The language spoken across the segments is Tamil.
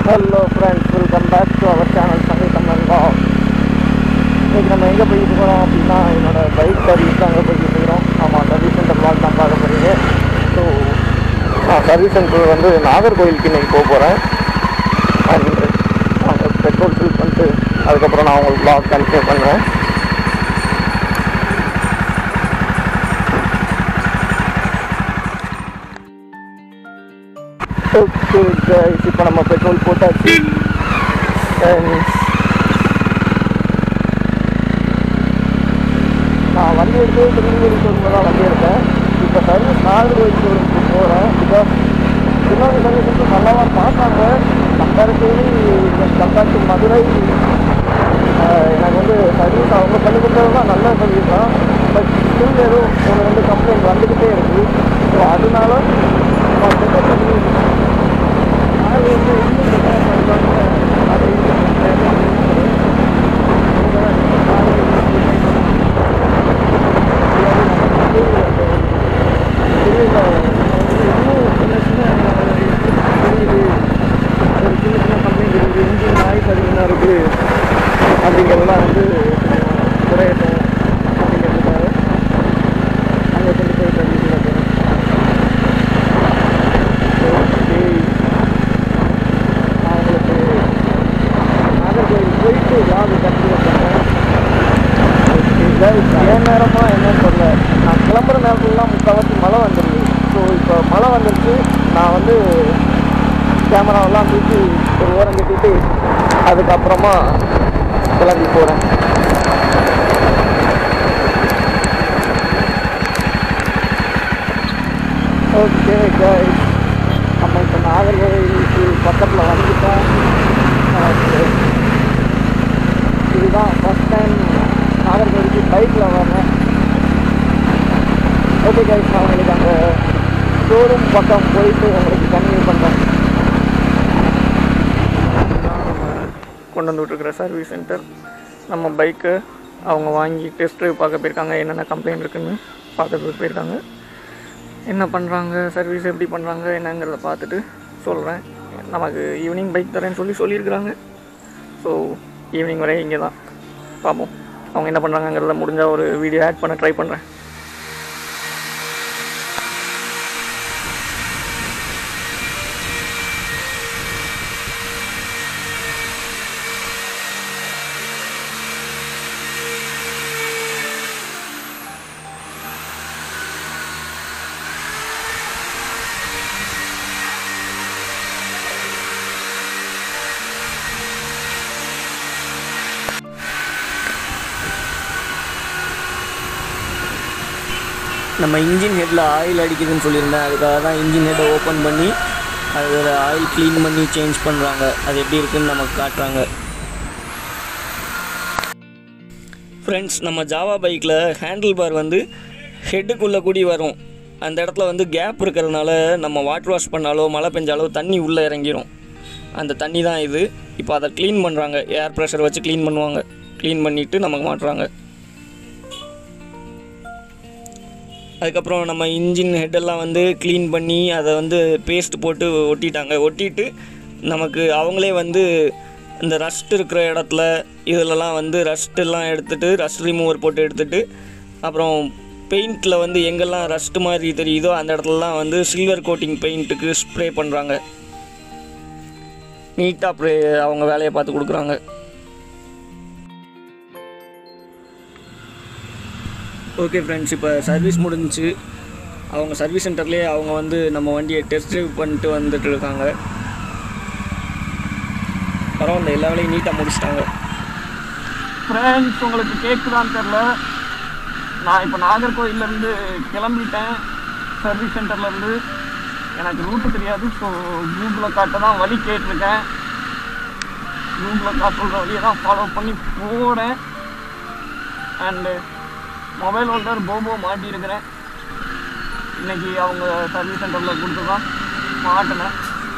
Hello friends welcome back to our channel Sangeetham நண்பா இன்னைக்கு நம்ம எங்கே போயிட்டு இருக்கிறோம் அப்படின்னா என்னோட பைக் சர்வீஸ் தான் அங்கே போயிட்டு இருக்கிறோம் ஆமாம் சர்வீஸ் சென்டர் பிளாக் தான் பார்க்க போகிறீங்க ஸோ நான் சர்வீஸ் சென்டர் வந்து நாகர்கோவிலுக்கு இன்னைக்கு போக போகிறேன் அண்ட் அங்கே பெட்ரோல் ஃபில் பண்ணிட்டு அதுக்கப்புறம் நான் உங்களுக்கு பிளாக் கண்டினியூ பண்ணுறேன் ஓகே கைஸ் இப்போ நம்ம பெட்ரோல் போட்டாச்சு And நான் வண்டி எடுத்து திருநெல்வேலி ஷோரூமில் தான் வண்டி எடுத்தேன் இப்போ சர்வீஸ் நாகர்கோவில் ஷோரூமுக்கு போகிறேன் பிகாஸ் திருநெல்வேலி சர்வீஸ் வந்து நல்லாவா பார்த்தாங்க கம்பேரிட்டிவ்லி கம்பேர் டு மதுரை ஆஹ், எனக்கு வந்து சர்வீஸ் அவங்க பண்ணி கொடுத்தது தான் நல்ல சர்வீஸ் தான் பட் ஸ்டில் ஏதோ ஒரு ரெண்டு கம்ப்ளைண்ட் வந்துக்கிட்டே இருக்குது ஸோ அதனால நான் செகண்ட் சர்வீஸ் நாலு வந்து இன்னும் better பண்ணுவாங்க. அதை இன்னும் better பண்ணுவாங்க. அப்படிங்கிறதுலாம் வந்து குறையட்டும் அப்படிங்கிறதுக்காக அங்கே கொண்டு போய் சர்வீஸில் போகிறேன் நான் உங்களுக்கு நாகர்கோவில் போயிட்டு லாபம் கண்டினியூ பண்ணுறேன் ஏன் நேரமாக என்னன்னு தெரியல நான் கிளம்புற நேரத்துலலாம் முக்கால்வாசி மழை வந்துருது ஸோ இப்போ மழை வந்துருச்சு நான் வந்து கேமராவெல்லாம் தூக்கி ஒரு ஓரம் கட்டிட்டு அதுக்கப்புறமா கிளம்பி போகிறேன் ஓகே கைஸ் நம்ம இப்போ நாகர்கோவில் பக்கத்தில் வந்துட்டோம் Okay. இதுதான் ஃபஸ்ட் டைம் நாகர்கோவிலுக்கு பைக்கில் வரேன் ஓகே கைஸ் நான் உங்களுக்கு அந்த ஷோரூம் பக்கம் போயிட்டு உங்களுக்கு கன்வியூ பண்ணுறேன் கொண்டு வந்து விட்டுருக்குற சர்வீஸ் சென்டர் நம்ம பைக்கு அவங்க வாங்கி டெஸ்ட் ட்ரைவ் பார்க்க போயிருக்காங்க என்னென்ன கம்ப்ளைண்ட் இருக்குன்னு பார்க்கறதுக்கு போயிருக்காங்க என்ன பண்ணுறாங்க சர்வீஸ் எப்படி பண்ணுறாங்க என்னங்கிறத பார்த்துட்டு சொல்கிறேன் நமக்கு ஈவினிங் பைக் தரேன்னு சொல்லி சொல்லியிருக்கிறாங்க ஸோ ஈவினிங் வரை இங்கே தான் பார்ப்போம் அவங்க என்ன பண்ணுறாங்கங்கிறத முடிஞ்சால் ஒரு வீடியோ ஆட் பண்ண ட்ரை பண்ணுறேன் நம்ம இன்ஜின் ஹெட்டில் ஆயில் அடிக்குதுன்னு சொல்லியிருந்தேன் அதுக்காக தான் இன்ஜின் ஹெட்டை ஓப்பன் பண்ணி அதில் ஆயில் க்ளீன் பண்ணி சேஞ்ச் பண்ணுறாங்க அது எப்படி இருக்குன்னு நமக்கு காட்டுறாங்க ஃப்ரெண்ட்ஸ் நம்ம ஜாவா பைக்கில் ஹேண்டில் பார் வந்து ஹெட்டுக்குள்ளே கூடி வரும் அந்த இடத்துல வந்து கேப் இருக்கிறதுனால நம்ம வாட்டர் வாஷ் பண்ணாலோ மழை பெஞ்சாலோ தண்ணி உள்ளே இறங்கிரும் அந்த தண்ணி தான் இது இப்போ அதை க்ளீன் பண்ணுறாங்க ஏர் ப்ரெஷர் வச்சு க்ளீன் பண்ணுவாங்க க்ளீன் பண்ணிவிட்டு நமக்கு மாட்டுறாங்க அதுக்கப்புறம் நம்ம இன்ஜின் ஹெட்டெல்லாம் வந்து க்ளீன் பண்ணி அதை வந்து பேஸ்ட் போட்டு ஒட்டிட்டாங்க ஒட்டிட்டு நமக்கு அவங்களே வந்து இந்த ரஸ்ட் இருக்கிற இடத்துல இதிலலாம் வந்து ரஸ்ட் எல்லாம் எடுத்துட்டு ரஸ்ட் ரிமூவர் போட்டு எடுத்துட்டு அப்புறம் பெயிண்டில் வந்து எங்கெல்லாம் ரஸ்ட் மாதிரி தெரியுதோ அந்த இடத்துலலாம் வந்து சில்வர் கோட்டிங் பெயிண்ட்டுக்கு ஸ்ப்ரே பண்ணுறாங்க நீட்டாக ப்ரே அவங்க வேலையை பார்த்து கொடுக்குறாங்க ஓகே ஃப்ரெண்ட்ஸ் இப்போ சர்வீஸ் முடிஞ்சுச்சு அவங்க சர்வீஸ் சென்டர்லேயே அவங்க வந்து நம்ம வண்டியை டெஸ்ட் ட்ரைவ் பண்ணிட்டு வந்துட்டு இருக்காங்க பரவாயில்ல எல்லா வேலையும் நீட்டாக முடிச்சிட்டாங்க ஃப்ரெண்ட்ஸ் உங்களுக்கு கேட்குதான்னு தெரில நான் இப்போ நாகர்கோவிலேருந்து கிளம்பிட்டேன் சர்வீஸ் சென்டர்லேருந்து எனக்கு ரூட்டு தெரியாது ஸோ கூகுளில் காட்ட தான் வழி கேட்டிருக்கேன் கூகுளில் காட்டுற வழியை தான் ஃபாலோ பண்ணி போகிறேன் அண்டு மொபைல் ஹோல்டர் போபோ மாட்டியிருக்கிறேன் இன்னைக்கு அவங்க சர்வீஸ் சென்டரில் கொடுத்து தான் மாட்டினேன்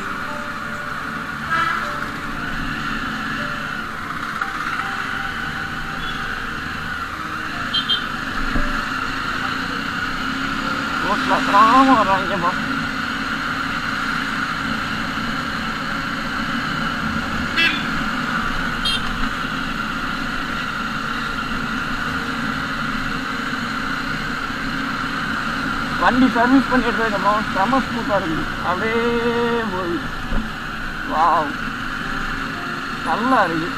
ரோட்டில் கிராமம் வர்றாங்கப்பா வண்டி சர்வீஸ் பண்ணி எடுத்ததுக்கப்புறம் செம ஸ்மூத்தாக இருக்குது அப்படியே போகுது வாவ் நல்லா இருக்கு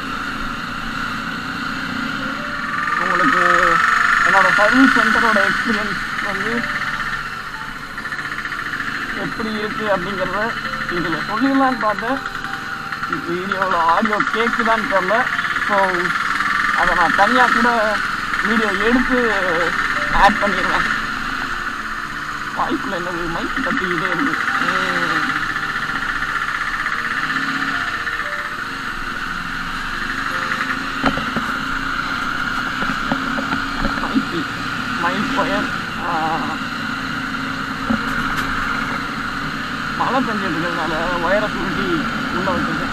உங்களுக்கு என்னோட சர்வீஸ் சென்டரோட எக்ஸ்பீரியன்ஸ் வந்து எப்படி இருக்கு அப்படிங்கிறத இதில் சொல்லிடலான்னு பார்த்தேன் வீடியோவில் ஆடியோ கேட்குதான்னு தெரில ஸோ அதை நான் தனியாக கூட வீடியோ எடுத்து ஆட் பண்ணிடுவேன் வாய்ப்பில் என்னது மைக் தட்டிக்கிட்டே இருக்கு ம். மைக்கு மைக் ஒயர் மழை பெஞ்சிட்டு இருக்கிறதுனால ஒயரை சுருட்டி உள்ள வச்சிருக்கேன்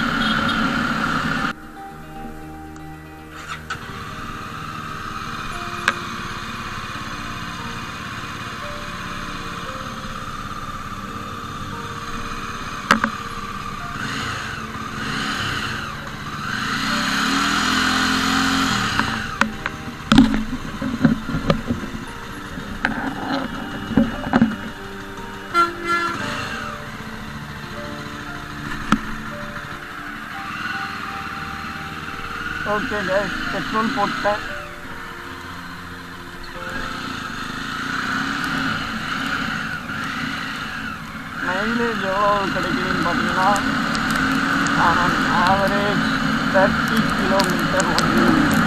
ஓகே கைஸ் பெட்ரோல் போட்டேன் மைலேஜ் எவ்வளோ கிடைக்குதுன்னு பார்த்தீங்கன்னா ஆவரேஜ் தேர்ட்டி கிலோமீட்டர் வந்து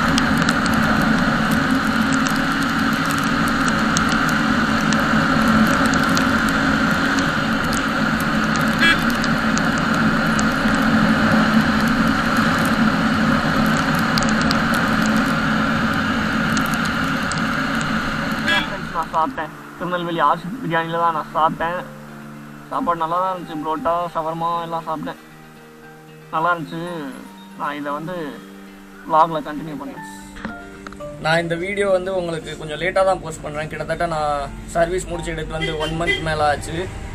ஃப்ரெண்ட்ஸ் நான் சாப்பிட்டேன் திருநெல்வேலி ஆசிப் பிரியாணியில் தான் நான் சாப்பிட்டேன் சாப்பாடு நல்லா தான் இருந்துச்சு புரோட்டா ஷவர்மா எல்லாம் சாப்பிட்டேன் நல்லா இருந்துச்சு நான் இதை வந்து vlogல கண்டினியூ பண்ணேன் நான் இந்த வீடியோ வந்து உங்களுக்கு கொஞ்சம் லேட்டாக தான் போஸ்ட் பண்ணுறேன் கிட்டத்தட்ட நான் சர்வீஸ் முடிச்சு எடுத்து வந்து ஒன் மந்த் மேலே ஆச்சு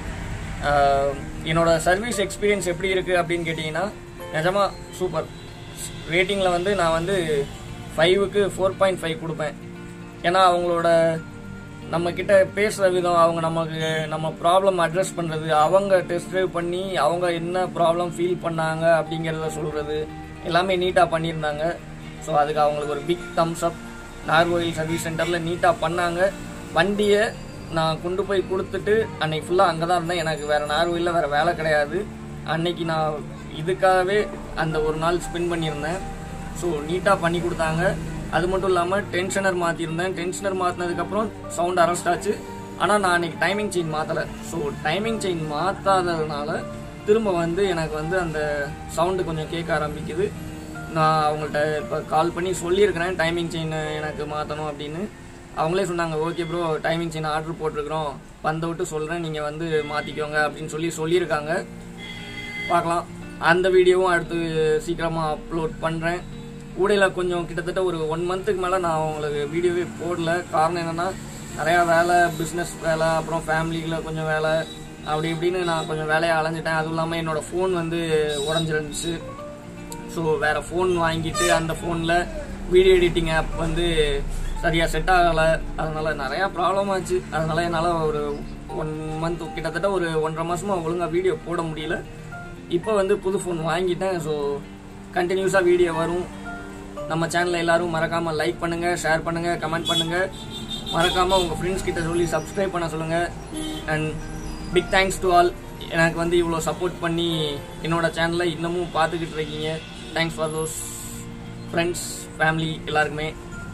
ஆஹ் என்னோட சர்வீஸ் எக்ஸ்பீரியன்ஸ் எப்படி இருக்குது அப்படின்னு கேட்டிங்கன்னா நிஜமாக சூப்பர் ரேட்டிங்கில் வந்து நான் வந்து ஃபைவுக்கு ஃபோர் பாயிண்ட் ஃபைவ் கொடுப்பேன் ஏன்னா அவங்களோட நம்ம கிட்ட பேசுகிற விதம் அவங்க நமக்கு நம்ம ப்ராப்ளம் அட்ரஸ் பண்ணுறது அவங்க டெஸ்ட் ட்ரைவ் பண்ணி அவங்க என்ன ப்ராப்ளம் ஃபீல் பண்ணாங்க அப்படிங்கிறத சொல்கிறது எல்லாமே நீட்டாக பண்ணியிருந்தாங்க ஸோ அதுக்கு அவங்களுக்கு ஒரு big thumbs up Nagercoil service சென்டரில் நீட்டாக பண்ணாங்க வண்டியை நான் கொண்டு போய் கொடுத்துட்டு அன்னைக்கு ஃபுல்லாக அங்கே தான் இருந்தேன் எனக்கு வேறு நார்கோயிலில் வேறு வேலை கிடையாது அன்னைக்கு நான் இதுக்காகவே அந்த ஒரு நாள் ஸ்பெண்ட் பண்ணியிருந்தேன் ஸோ நீட்டாக பண்ணி கொடுத்தாங்க அது மட்டும் இல்லாமல் டென்ஷனர் மாற்றிருந்தேன் டென்ஷனர் மாற்றினதுக்கப்புறம் சவுண்ட் அரெஸ்ட் ஆச்சு ஆனால் நான் அன்னைக்கு டைமிங் செயின் மாற்றலை ஸோ டைமிங் செயின் மாற்றாததுனால திரும்ப வந்து எனக்கு வந்து அந்த சவுண்டு கொஞ்சம் கேட்க ஆரம்பிக்குது நான் அவங்கள்ட்ட இப்போ கால் பண்ணி சொல்லியிருக்கிறேன் டைமிங் செயின் எனக்கு மாற்றணும் அப்படின்னு அவங்களே சொன்னாங்க okay bro timing chain order போட்டிருக்கிறோம் வந்த விட்டு சொல்கிறேன் நீங்கள் வந்து மாற்றிக்கோங்க அப்படின்னு சொல்லி சொல்லியிருக்காங்க பார்க்கலாம் அந்த வீடியோவும் அடுத்து சீக்கிரமாக அப்லோட் பண்ணுறேன் ஊடையில் கொஞ்சம் கிட்டத்தட்ட ஒரு ஒன் மந்த்துக்கு மேலே நான் உங்களுக்கு வீடியோவே போடல காரணம் என்னென்னா நிறையா வேலை பிஸ்னஸ் வேலை அப்புறம் ஃபேமிலியில் கொஞ்சம் வேலை அப்படி இப்படின்னு நான் கொஞ்சம் வேலையை அலைஞ்சிட்டேன் அதுவும் இல்லாமல் என்னோடய ஃபோன் வந்து உடஞ்சிருந்துச்சு ஸோ வேறு ஃபோன் வாங்கிட்டு அந்த ஃபோனில் வீடியோ எடிட்டிங் ஆப் வந்து சரியாக செட் ஆகலை அதனால் நிறையா ப்ராப்ளம் ஆச்சு அதனால் என்னால் ஒரு ஒன் மந்த் கிட்டத்தட்ட ஒரு ஒன்றரை மாதமாக ஒழுங்காக வீடியோ போட முடியல இப்போ வந்து புது ஃபோன் வாங்கிட்டேன் ஸோ கண்டினியூஸாக வீடியோ வரும் நம்ம சேனலை எல்லாரும் மறக்காமல் லைக் பண்ணுங்கள் ஷேர் பண்ணுங்கள் கமெண்ட் பண்ணுங்கள் மறக்காமல் உங்கள் ஃப்ரெண்ட்ஸ் கிட்ட சொல்லி சப்ஸ்கிரைப் பண்ண சொல்லுங்கள் and big thanks to all எனக்கு வந்து இவ்வளோ சப்போர்ட் பண்ணி என்னோட சேனலை இன்னமும் பார்த்துக்கிட்டு இருக்கீங்க thanks for those friends family எல்லாருக்குமே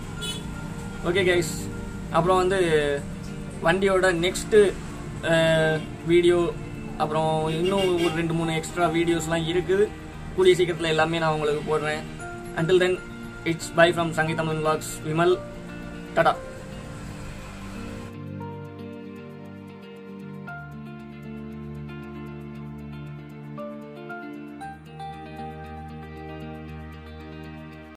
ஓகே கைஸ் அப்புறம் வந்து வண்டியோட நெக்ஸ்ட்டு வீடியோ அப்புறம் இன்னும் ஒரு ரெண்டு மூணு எக்ஸ்ட்ரா வீடியோஸ்லாம் இருக்குது கூடிய சீக்கிரத்தில் எல்லாமே நான் உங்களுக்கு போடுறேன் until then it's bye from Sangeetham vlogs Vimal Tata